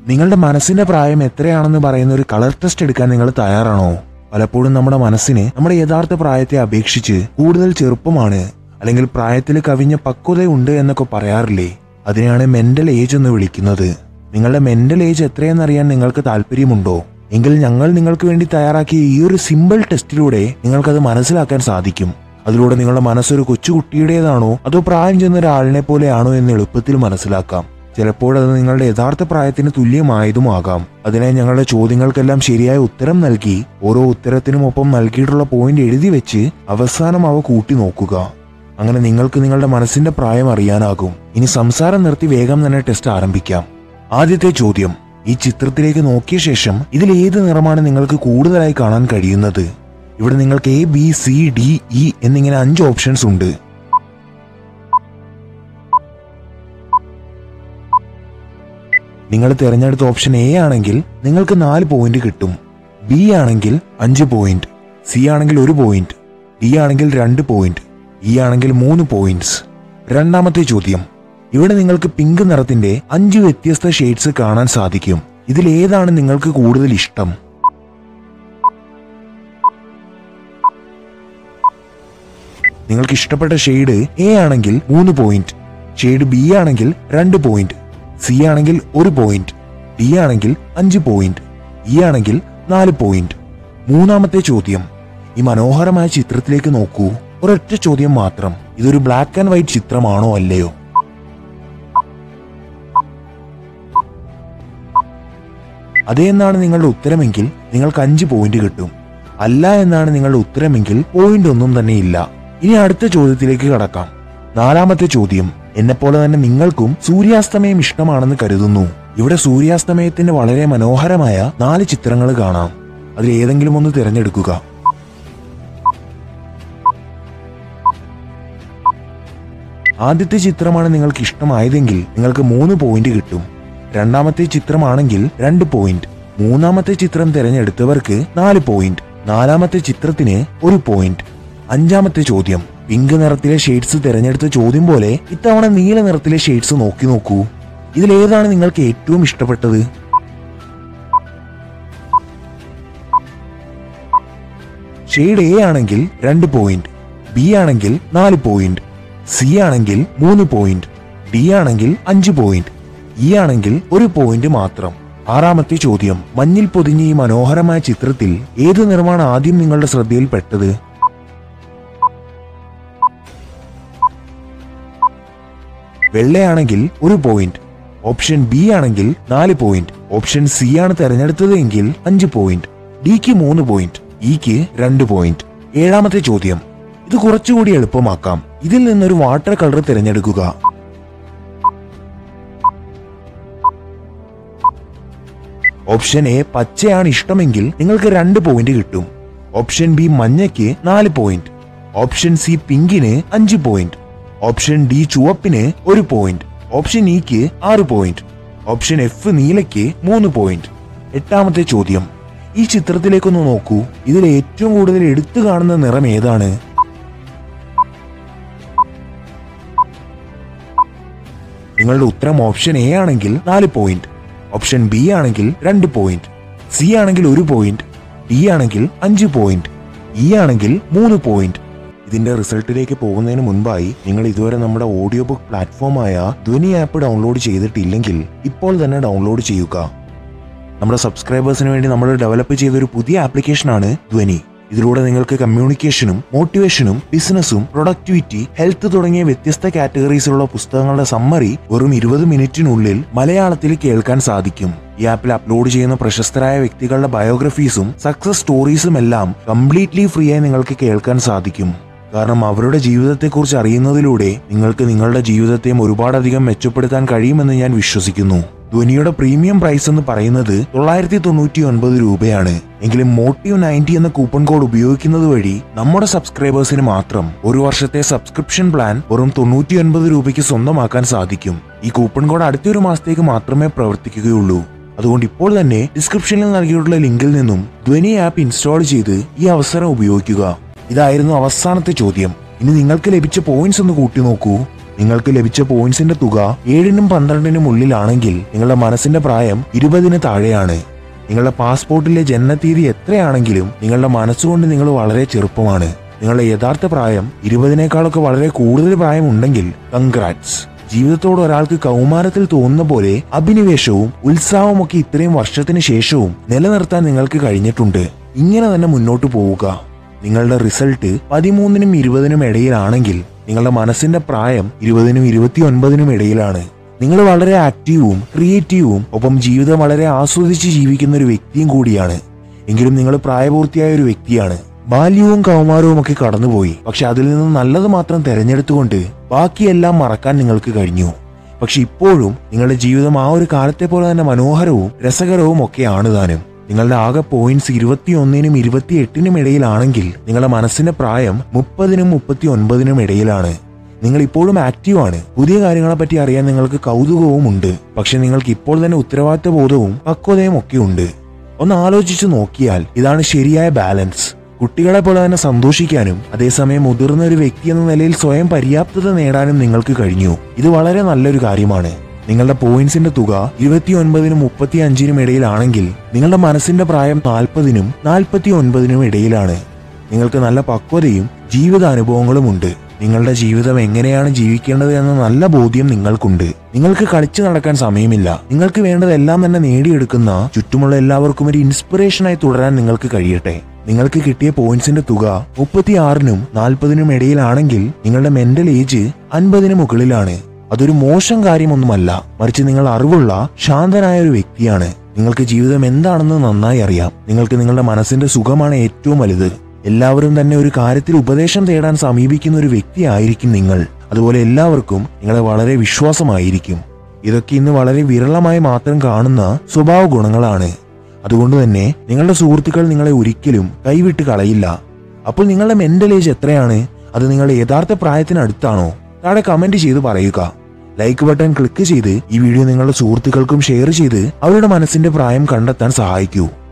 നിങ്ങളുടെ മനസ്സിന്റെ പ്രായം എത്രയാണെന്ന് പറയുന്ന ഒരു കളർ ടെസ്റ്റ് എടുക്കാൻ നിങ്ങൾ തയ്യാറാണോ പലപ്പോഴും നമ്മുടെ മനസ്സിന് നമ്മുടെ യഥാർത്ഥ പ്രായത്തെ അപേക്ഷിച്ച് കൂടുതൽ ചെറുപ്പമാണ് അല്ലെങ്കിൽ പ്രായത്തിൽ കവിഞ്ഞ പക്വതയുണ്ട് എന്നൊക്കെ പറയാറില്ലേ അതിനെയാണ് മെന്റൽ ഏജ് എന്ന് വിളിക്കുന്നത് നിങ്ങളുടെ മെന്റൽ ഏജ് എത്രയെന്നറിയാൻ നിങ്ങൾക്ക് താല്പര്യമുണ്ടോ എങ്കിൽ ഞങ്ങൾ നിങ്ങൾക്ക് വേണ്ടി തയ്യാറാക്കിയ ഈ ഒരു സിമ്പിൾ ടെസ്റ്റിലൂടെ നിങ്ങൾക്കത് മനസ്സിലാക്കാൻ സാധിക്കും അതിലൂടെ നിങ്ങളുടെ മനസ്സൊരു കൊച്ചുകുട്ടിയുടേതാണോ അതോ പ്രായം ചെന്ന ഒരാളിനെ പോലെയാണോ എന്ന് എളുപ്പത്തിൽ മനസ്സിലാക്കാം ചിലപ്പോൾ അത് നിങ്ങളുടെ യഥാർത്ഥ പ്രായത്തിന് തുല്യമായതുമാകാം അതിനായി ഞങ്ങളുടെ ചോദ്യങ്ങൾക്കെല്ലാം ശരിയായ ഉത്തരം നൽകി ഓരോ ഉത്തരത്തിനും ഒപ്പം നൽകിയിട്ടുള്ള പോയിന്റ് എഴുതി വെച്ച് അവസാനം അവ കൂട്ടി നോക്കുക അങ്ങനെ നിങ്ങൾക്ക് നിങ്ങളുടെ മനസ്സിന്റെ പ്രായം അറിയാനാകും ഇനി സംസാരം നിർത്തി വേഗം തന്നെ ടെസ്റ്റ് ആരംഭിക്കാം ആദ്യത്തെ ചോദ്യം ഈ ചിത്രത്തിലേക്ക് നോക്കിയ ശേഷം ഇതിൽ ഏത് നിറമാണ് നിങ്ങൾക്ക് കൂടുതലായി കാണാൻ കഴിയുന്നത് ഇവിടെ നിങ്ങൾക്ക് A B C D E എന്നിങ്ങനെ അഞ്ച് ഓപ്ഷൻസ് ഉണ്ട് നിങ്ങൾ തിരഞ്ഞെടുത്ത ഓപ്ഷൻ എ ആണെങ്കിൽ നിങ്ങൾക്ക് നാല് പോയിന്റ് കിട്ടും ബി ആണെങ്കിൽ അഞ്ച് പോയിന്റ് സി ആണെങ്കിൽ ഒരു പോയിന്റ് ഡി ആണെങ്കിൽ രണ്ട് പോയിന്റ് ഇ ആണെങ്കിൽ മൂന്ന് പോയിന്റ്സ് രണ്ടാമത്തെ ചോദ്യം ഇവിടെ നിങ്ങൾക്ക് പിങ്ക് നിറത്തിന്റെ അഞ്ച് വ്യത്യസ്ത ഷെയ്ഡ്സ് കാണാൻ സാധിക്കും ഇതിൽ ഏതാണ് നിങ്ങൾക്ക് കൂടുതൽ ഇഷ്ടം നിങ്ങൾക്ക് ഇഷ്ടപ്പെട്ട ഷെയ്ഡ് എ ആണെങ്കിൽ മൂന്ന് പോയിന്റ് ഷെയ്ഡ് ബി ആണെങ്കിൽ രണ്ട് പോയിന്റ് സി ആണെങ്കിൽ ഒരു പോയിന്റ് ഡി ആണെങ്കിൽ അഞ്ച് പോയിന്റ് ഇ ആണെങ്കിൽ നാല് പോയിന്റ് മൂന്നാമത്തെ ചോദ്യം ഈ മനോഹരമായ ചിത്രത്തിലേക്ക് നോക്കൂ ഒരൊറ്റ ചോദ്യം മാത്രം ഇതൊരു ബ്ലാക്ക് ആൻഡ് വൈറ്റ് ചിത്രമാണോ അല്ലയോ അതേ എന്നാണ് നിങ്ങളുടെ ഉത്തരമെങ്കിൽ നിങ്ങൾക്ക് അഞ്ച് പോയിന്റ് കിട്ടും അല്ല എന്നാണ് നിങ്ങളുടെ ഉത്തരമെങ്കിൽ പോയിന്റ് ഒന്നും തന്നെ ഇല്ല ഇനി അടുത്ത ചോദ്യത്തിലേക്ക് കടക്കാം നാലാമത്തെ ചോദ്യം എന്നെപ്പോലെ തന്നെ നിങ്ങൾക്കും സൂര്യാസ്തമയം ഇഷ്ടമാണെന്ന് കരുതുന്നു ഇവിടെ സൂര്യാസ്തമയത്തിന്റെ വളരെ മനോഹരമായ നാല് ചിത്രങ്ങൾ കാണാം അതിൽ ഏതെങ്കിലും ഒന്ന് തിരഞ്ഞെടുക്കുക ആദ്യത്തെ ചിത്രമാണ് നിങ്ങൾക്ക് ഇഷ്ടമായതെങ്കിൽ നിങ്ങൾക്ക് മൂന്ന് പോയിന്റ് കിട്ടും രണ്ടാമത്തെ ചിത്രമാണെങ്കിൽ രണ്ട് പോയിന്റ് മൂന്നാമത്തെ ചിത്രം തിരഞ്ഞെടുത്തവർക്ക് നാല് പോയിന്റ് നാലാമത്തെ ചിത്രത്തിന് ഒരു പോയിന്റ് അഞ്ചാമത്തെ ചോദ്യം പിങ്ക് നിറത്തിലെ ഷെയ്ഡ്സ് തിരഞ്ഞെടുത്ത ചോദ്യം പോലെ ഇത്തവണ നീല നിറത്തിലെ ഷെയ്ഡ്സ് നോക്കി നോക്കൂ ഇതിലേതാണ് നിങ്ങൾക്ക് ഏറ്റവും ഇഷ്ടപ്പെട്ടത് ഷെയ്ഡ് എ ആണെങ്കിൽ രണ്ട് പോയിന്റ് ബി ആണെങ്കിൽ നാല് പോയിന്റ് സി ആണെങ്കിൽ മൂന്ന് പോയിന്റ് ഡി ആണെങ്കിൽ അഞ്ച് പോയിന്റ് ഇ ആണെങ്കിൽ ഒരു പോയിന്റ് മാത്രം ആറാമത്തെ ചോദ്യം മഞ്ഞിൽ പൊതിഞ്ഞ ഈ മനോഹരമായ ചിത്രത്തിൽ ഏത് നിറമാണ് ആദ്യം നിങ്ങളുടെ ശ്രദ്ധയിൽപ്പെട്ടത് വെള്ളയാണെങ്കിൽ ഒരു പോയിന്റ് ഓപ്ഷൻ ബി ആണെങ്കിൽ നാല് പോയിന്റ് ഓപ്ഷൻ സി ആണ് തെരഞ്ഞെടുത്തത് എങ്കിൽ അഞ്ച് പോയിന്റ് ഡിക്ക് മൂന്ന് പോയിന്റ് ഇക്ക് രണ്ട് പോയിന്റ് ഏഴാമത്തെ ചോദ്യം ഇത് കുറച്ചുകൂടി എളുപ്പമാക്കാം ഇതിൽ നിന്നൊരു വാട്ടർ കളർ തിരഞ്ഞെടുക്കുക ഓപ്ഷൻ എ പച്ചയാണ് ഇഷ്ടമെങ്കിൽ നിങ്ങൾക്ക് രണ്ട് പോയിന്റ് കിട്ടും ഓപ്ഷൻ ബി മഞ്ഞയ്ക്ക് നാല് പോയിന്റ് ഓപ്ഷൻ സി പിങ്കിന് അഞ്ച് പോയിന്റ് ഓപ്ഷൻ ഡി ചുവപ്പിന് ഒരു പോയിന്റ് ഓപ്ഷൻ ഇക്ക് ആറ് പോയിന്റ് ഓപ്ഷൻ എഫ് നീലയ്ക്ക് മൂന്ന് പോയിന്റ് എട്ടാമത്തെ ചോദ്യം ഈ ചിത്രത്തിലേക്കൊന്ന് നോക്കൂ ഇതിൽ ഏറ്റവും കൂടുതൽ എടുത്തു കാണുന്ന നിറം ഏതാണ് നിങ്ങളുടെ ഉത്തരം ഓപ്ഷൻ എ ആണെങ്കിൽ നാല് പോയിന്റ് ഓപ്ഷൻ ബി ആണെങ്കിൽ രണ്ട് പോയിന്റ് സി ആണെങ്കിൽ ഒരു പോയിന്റ് ഡി ആണെങ്കിൽ അഞ്ച് പോയിന്റ് ഇ ആണെങ്കിൽ മൂന്ന് പോയിന്റ് ഇതിന്റെ റിസൾട്ടിലേക്ക് പോകുന്നതിന് മുൻപായി നിങ്ങൾ ഇതുവരെ നമ്മുടെ ഓഡിയോ ബുക്ക് പ്ലാറ്റ്ഫോമായ ധ്വനി ആപ്പ് ഡൗൺലോഡ് ചെയ്തിട്ടില്ലെങ്കിൽ ഇപ്പോൾ തന്നെ ഡൗൺലോഡ് ചെയ്യുക നമ്മുടെ സബ്സ്ക്രൈബേഴ്സിന് വേണ്ടി നമ്മൾ ഡെവലപ്പ് ചെയ്ത ഒരു പുതിയ ആപ്ലിക്കേഷനാണ് ധ്വനി ഇതിലൂടെ നിങ്ങൾക്ക് കമ്മ്യൂണിക്കേഷനും മോട്ടിവേഷനും ബിസിനസ്സും പ്രൊഡക്ടിവിറ്റി ഹെൽത്ത് തുടങ്ങിയ വ്യത്യസ്ത കാറ്റഗറീസിലുള്ള പുസ്തകങ്ങളുടെ സമ്മറി വെറും ഇരുപത് മിനിറ്റിനുള്ളിൽ മലയാളത്തിൽ കേൾക്കാൻ സാധിക്കും ഈ ആപ്പിൽ അപ്ലോഡ് ചെയ്യുന്ന പ്രശസ്തരായ വ്യക്തികളുടെ ബയോഗ്രഫീസും സക്സസ് സ്റ്റോറീസും എല്ലാം കംപ്ലീറ്റ്ലി ഫ്രീ ആയി നിങ്ങൾക്ക് കേൾക്കാൻ സാധിക്കും കാരണം അവരുടെ ജീവിതത്തെക്കുറിച്ച് അറിയുന്നതിലൂടെ നിങ്ങൾക്ക് നിങ്ങളുടെ ജീവിതത്തെയും ഒരുപാടധികം മെച്ചപ്പെടുത്താൻ കഴിയുമെന്ന് ഞാൻ വിശ്വസിക്കുന്നു ധ്വനിയുടെ പ്രീമിയം പ്രൈസ് എന്ന് പറയുന്നത് തൊള്ളായിരത്തി തൊണ്ണൂറ്റി ഒൻപത് രൂപയാണ് എങ്കിലും മോട്ടീവ് നയൻറ്റി എന്ന കൂപ്പൺ കോഡ് ഉപയോഗിക്കുന്നത് വഴി നമ്മുടെ സബ്സ്ക്രൈബേഴ്സിന് മാത്രം ഒരു വർഷത്തെ സബ്സ്ക്രിപ്ഷൻ പ്ലാൻ വെറും തൊണ്ണൂറ്റി ഒൻപത് രൂപയ്ക്ക് സ്വന്തമാക്കാൻ സാധിക്കും ഈ കൂപ്പൺ കോഡ് അടുത്തൊരു മാസത്തേക്ക് മാത്രമേ പ്രവർത്തിക്കുകയുള്ളൂ അതുകൊണ്ട് ഇപ്പോൾ തന്നെ ഡിസ്ക്രിപ്ഷനിൽ നൽകിയിട്ടുള്ള ലിങ്കിൽ നിന്നും ധ്വനി ആപ്പ് ഇൻസ്റ്റാൾ ചെയ്ത് ഈ അവസരം ഉപയോഗിക്കുക ഇതായിരുന്നു അവസാനത്തെ ചോദ്യം ഇനി നിങ്ങൾക്ക് ലഭിച്ച പോയിന്റ്സ് ഒന്ന് കൂട്ടി നോക്കൂ നിങ്ങൾക്ക് ലഭിച്ച പോയിന്റ്സിന്റെ തുക ഏഴിനും പന്ത്രണ്ടിനും ഉള്ളിലാണെങ്കിൽ നിങ്ങളുടെ മനസ്സിന്റെ പ്രായം ഇരുപതിന് താഴെയാണ് നിങ്ങളുടെ പാസ്പോർട്ടിലെ ജനനത്തീയതി എത്രയാണെങ്കിലും നിങ്ങളുടെ മനസ്സുകൊണ്ട് നിങ്ങൾ വളരെ ചെറുപ്പമാണ് നിങ്ങളുടെ യഥാർത്ഥ പ്രായം ഇരുപതിനേക്കാളൊക്കെ വളരെ കൂടുതൽ പ്രായമുണ്ടെങ്കിൽ കൺഗ്രാറ്റ്സ് ജീവിതത്തോട് ഒരാൾക്ക് കൗമാരത്തിൽ തോന്നുന്ന പോലെ അഭിനിവേശവും ഉത്സാഹവും ഒക്കെ ഇത്രയും വർഷത്തിന് ശേഷവും നിലനിർത്താൻ നിങ്ങൾക്ക് കഴിഞ്ഞിട്ടുണ്ട് ഇങ്ങനെ തന്നെ മുന്നോട്ട് പോവുക നിങ്ങളുടെ റിസൾട്ട് പതിമൂന്നിനും ഇരുപതിനും ഇടയിലാണെങ്കിൽ നിങ്ങളുടെ മനസ്സിന്റെ പ്രായം ഇരുപതിനും ഇരുപത്തിയൊൻപതിനും ഇടയിലാണ് നിങ്ങൾ വളരെ ആക്റ്റീവും ക്രിയേറ്റീവും ഒപ്പം ജീവിതം വളരെ ആസ്വദിച്ച് ജീവിക്കുന്ന ഒരു വ്യക്തിയും കൂടിയാണ് എങ്കിലും നിങ്ങൾ പ്രായപൂർത്തിയായ ഒരു വ്യക്തിയാണ് ബാല്യവും കൗമാരവും ഒക്കെ കടന്നുപോയി പക്ഷെ അതിൽ നിന്ന് നല്ലത് മാത്രം തെരഞ്ഞെടുത്തുകൊണ്ട് ബാക്കിയെല്ലാം മറക്കാൻ നിങ്ങൾക്ക് കഴിഞ്ഞു പക്ഷെ ഇപ്പോഴും നിങ്ങളുടെ ജീവിതം ആ ഒരു കാലത്തെ പോലെ തന്നെ മനോഹരവും രസകരവും ഒക്കെയാണ് താനും നിങ്ങളുടെ ആകെ പോയിന്റ്സ് ഇരുപത്തിയൊന്നിനും ഇരുപത്തിയെട്ടിനും ഇടയിലാണെങ്കിൽ നിങ്ങളുടെ മനസ്സിന്റെ പ്രായം മുപ്പതിനും മുപ്പത്തി ഒൻപതിനും ഇടയിലാണ് നിങ്ങൾ ഇപ്പോഴും ആക്റ്റീവ് ആണ് പുതിയ കാര്യങ്ങളെ പറ്റി അറിയാൻ നിങ്ങൾക്ക് കൗതുകവും ഉണ്ട് പക്ഷെ നിങ്ങൾക്ക് ഇപ്പോൾ തന്നെ ഉത്തരവാദിത്ത ബോധവും പക്വതയും ഒക്കെ ഉണ്ട് ഒന്ന് ആലോചിച്ച് നോക്കിയാൽ ഇതാണ് ശരിയായ ബാലൻസ് കുട്ടികളെ പോലെ തന്നെ സന്തോഷിക്കാനും അതേസമയം മുതിർന്ന ഒരു വ്യക്തി എന്ന നിലയിൽ സ്വയം പര്യാപ്തത നേടാനും നിങ്ങൾക്ക് കഴിഞ്ഞു ഇത് വളരെ നല്ലൊരു കാര്യമാണ് നിങ്ങളുടെ പോയിന്റ്സിന്റെ തുക ഇരുപത്തിയൊൻപതിനും മുപ്പത്തി അഞ്ചിനും ഇടയിലാണെങ്കിൽ നിങ്ങളുടെ മനസ്സിന്റെ പ്രായം നാൽപ്പതിനും നാൽപ്പത്തി ഒൻപതിനും ഇടയിലാണ് നിങ്ങൾക്ക് നല്ല പക്വതയും ജീവിതാനുഭവങ്ങളും ഉണ്ട് നിങ്ങളുടെ ജീവിതം എങ്ങനെയാണ് ജീവിക്കേണ്ടത് എന്ന നല്ല ബോധ്യം നിങ്ങൾക്കുണ്ട് നിങ്ങൾക്ക് കളിച്ചു നടക്കാൻ സമയമില്ല നിങ്ങൾക്ക് വേണ്ടതെല്ലാം തന്നെ നേടിയെടുക്കുന്ന ചുറ്റുമുള്ള എല്ലാവർക്കും ഒരു ഇൻസ്പിറേഷനായി തുടരാൻ നിങ്ങൾക്ക് കഴിയട്ടെ നിങ്ങൾക്ക് കിട്ടിയ പോയിന്റ്സിന്റെ തുക മുപ്പത്തിയാറിനും നാൽപ്പതിനും ഇടയിലാണെങ്കിൽ നിങ്ങളുടെ മെന്റൽ ഏജ് അൻപതിന് മുകളിലാണ് അതൊരു മോശം കാര്യമൊന്നുമല്ല മറിച്ച് നിങ്ങൾ അറിവുള്ള ശാന്തനായ ഒരു വ്യക്തിയാണ് നിങ്ങൾക്ക് ജീവിതം എന്താണെന്ന് നന്നായി അറിയാം നിങ്ങൾക്ക് നിങ്ങളുടെ മനസ്സിന്റെ സുഖമാണ് ഏറ്റവും വലുത് എല്ലാവരും തന്നെ ഒരു കാര്യത്തിൽ ഉപദേശം തേടാൻ സമീപിക്കുന്ന ഒരു വ്യക്തിയായിരിക്കും നിങ്ങൾ അതുപോലെ എല്ലാവർക്കും നിങ്ങളെ വളരെ വിശ്വാസമായിരിക്കും ഇതൊക്കെ ഇന്ന് വളരെ വിരളമായി മാത്രം കാണുന്ന സ്വഭാവ ഗുണങ്ങളാണ് അതുകൊണ്ട് തന്നെ നിങ്ങളുടെ സുഹൃത്തുക്കൾ നിങ്ങളെ ഒരിക്കലും കൈവിട്ട് കളയില്ല അപ്പോൾ നിങ്ങളുടെ മെന്റൽ ഏജ് എത്രയാണ് അത് നിങ്ങളുടെ യഥാർത്ഥ പ്രായത്തിനടുത്താണോ താഴെ കമന്റ് ചെയ്ത് പറയുക ലൈക്ക് ബട്ടൺ ക്ലിക്ക് ചെയ്ത് ഈ വീഡിയോ നിങ്ങളുടെ സുഹൃത്തുക്കൾക്കും ഷെയർ ചെയ്ത് അവരുടെ മനസ്സിന്റെ പ്രായം കണ്ടെത്താൻ സഹായിക്കൂ